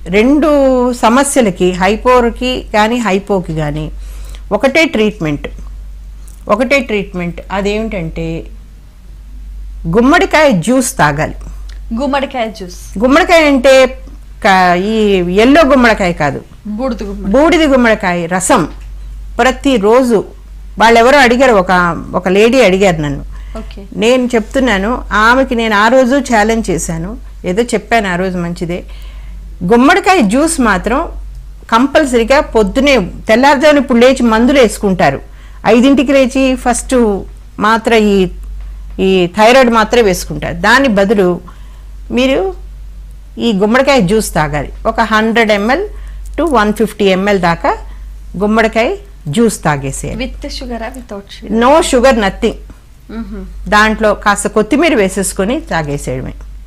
రెండు సమస్యలకి హైపోర్కి కానీ హైపోకి కానీ ఒకటే ట్రీట్మెంట్ ఒకటే ట్రీట్మెంట్ అదేమిటంటే గుమ్మడికాయ జ్యూస్ తాగాలి గుమ్మడికాయ జ్యూస్ గుమ్మడికాయ అంటే క- ఈ ఎల్లో గుమ్మడికాయ కాదు బూడిద గుమ్మడి బూడిది గుమ్మడికాయ రసం ప్రతిరోజు వాళ్ళెవరో అడిగారు ఒక ఒక లేడీ అడిగారు నన్ను ఓకే నేను చెప్తున్నాను ఆమెకి నేను ఆ రోజు ఛాలెంజ్ చేశాను ఏదో చెప్పాను ఆ రోజు మంచిదే గుమ్మడికాయ జ్యూస్ మాత్రం కంపల్సరీగా పొద్దునే తెల్లారుజామున ఇప్పుడు లేచి మందులు వేసుకుంటారు ఐదింటికి లేచి ఫస్ట్ మాత్ర ఈ ఈ థైరాయిడ్ మాత్రమే వేసుకుంటారు దాని బదులు మీరు ఈ గుమ్మడికాయ జ్యూస్ తాగాలి ఒక hundred ML to one fifty ML దాకా గుమ్మడికాయ జ్యూస్ తాగేసేయాలి విత్ షుగరా without sugar no sugar nothing దాంట్లో కాస్త కొత్తిమీర వేసేసుకొని తాగేసేయడమే